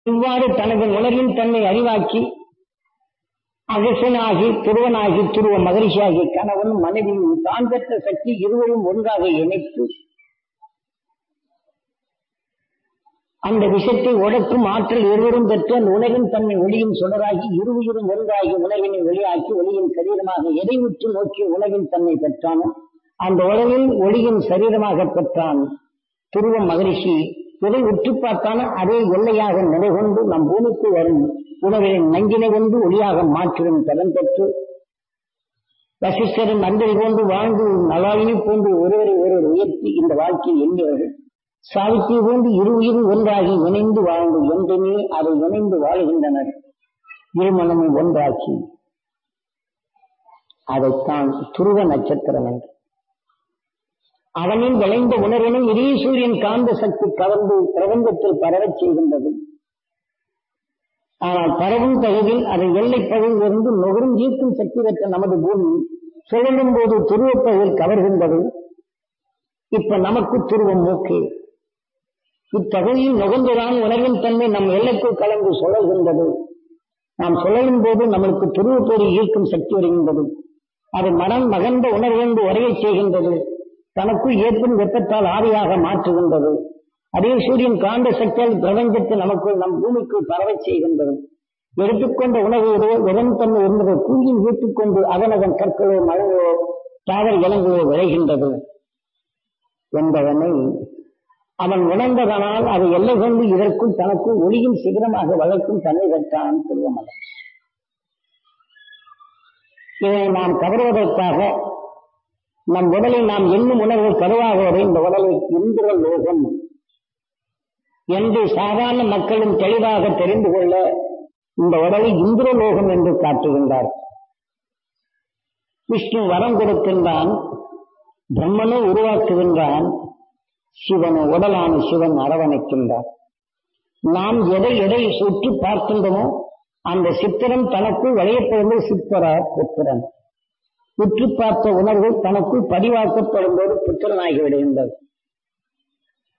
இவ்வாறு தனது உணர்வின் தன்னை அறிவாக்கி அகசனாகி துருவனாகி துருவ மகிழ்ச்சியாகி கணவன் மனைவியும் தான் பெற்ற சக்தி இருவரும் ஒன்றாக இணைத்து அந்த விஷத்தை உடக்கும் ஆற்றல் இருவரும் பெற்று அந்த உணவின் தன்மை ஒளியின் சுடராகி இருவரும் ஒன்றாகி உணவினை வெளியாக்கி ஒளியின் சரீரமாக எதை உற்று நோக்கி உணவின் தன்மை பெற்றானோ அந்த உணவில் ஒளியின் சரீரமாக பெற்றான் துருவ மகிழ்ச்சி எதை உற்று பார்த்தானோ அதே எல்லையாக நிலை கொண்டு நம் பூமிக்கு வரும் உணவின் நங்கினை கொண்டு ஒளியாக மாற்றிடும் தரம் பெற்று வசிஷ்டரும் அந்தரி கொண்டு வாழ்ந்து நலாயினி போன்று ஒருவரை ஒருவர் உயர்த்தி இந்த வாழ்க்கையை எண்ணியவர்கள் சாவித்திரி போன்று இரு உயிரும் ஒன்றாகி இணைந்து வாழ்ந்து என்றுமே அதை இணைந்து வாழுகின்றனர் இருமனமும் ஒன்றாக்கி அதைத்தான் துருவ நட்சத்திரம் என்று அவனில் விளைந்த உணர்வினை இதே சூரியன் காந்த சக்தி கவர்ந்து பிரபஞ்சத்தில் பரவச் செய்கின்றது ஆனால் பரவும் பகுதியில் அதை எல்லை பகுதியிலிருந்து நுகரும் ஈர்க்கும் சக்தி பெற்ற நமது பூமி சுழலும் போது துருவப் பகுதியில் கவர்கின்றது இப்ப நமக்கு துருவம் மூக்கு இத்தகுதியில் நுகர்ந்துதான் உணர்வின் தன்மை நம் எல்லைக்குள் கலந்து சுழல்கின்றது நாம் சுழலும் போது நம்மளுக்கு துருவத்தோடு ஈர்க்கும் சக்தி வருகின்றது அது மனம் மகந்த உணர்வு உரையச் செய்கின்றது தனக்குள் ஏற்படும் வெப்பத்தால் ஆவியாக மாற்றுகின்றது அதே சூரியன் காந்த சக்தியால் பிரபஞ்சத்தில் நமக்குள் நம் பூமிக்குள் பரவச் செய்கின்றது எடுத்துக்கொண்ட உணவு உடன் தன்மை இருந்தது பூமியில் ஈர்த்துக்கொண்டு அதனதன் கற்களோ மழைகளோ தாவர இனங்களோ விளைகின்றது என்பதனை அவன் உணர்ந்ததனால் அதை எல்லை கொண்டு இதற்குள் தனக்குள் ஒளியின் சிகரமாக வளர்க்கும் தன்மை பெற்றான் திருவமலை இதை நாம் கவருவதற்காக நம் உடலை நாம் எண்ணும் உணர்வு கருவாக இந்த உடலை இந்திர லோகம் என்று சாதாரண மக்களும் தெளிவாக தெரிந்து கொள்ள இந்த உடலை இந்திரலோகம் என்று காட்டுகின்றார் விஷ்ணு வரம் கொடுக்கின்றான் பிரம்மனோ உருவாக்குகின்றான் சிவனோ உடலான சிவன் அரவணைக்கின்றார் நாம் எதை எதை சுற்றி பார்க்கின்றோமோ அந்த சித்திரம் தனக்குள் விளையப்படுவது சித்தரா புத்திரன் உற்று பார்த்த உணர்வு தனக்குள் பதிவாக்கப்படும் போது புத்திரனாகி விடுகின்றது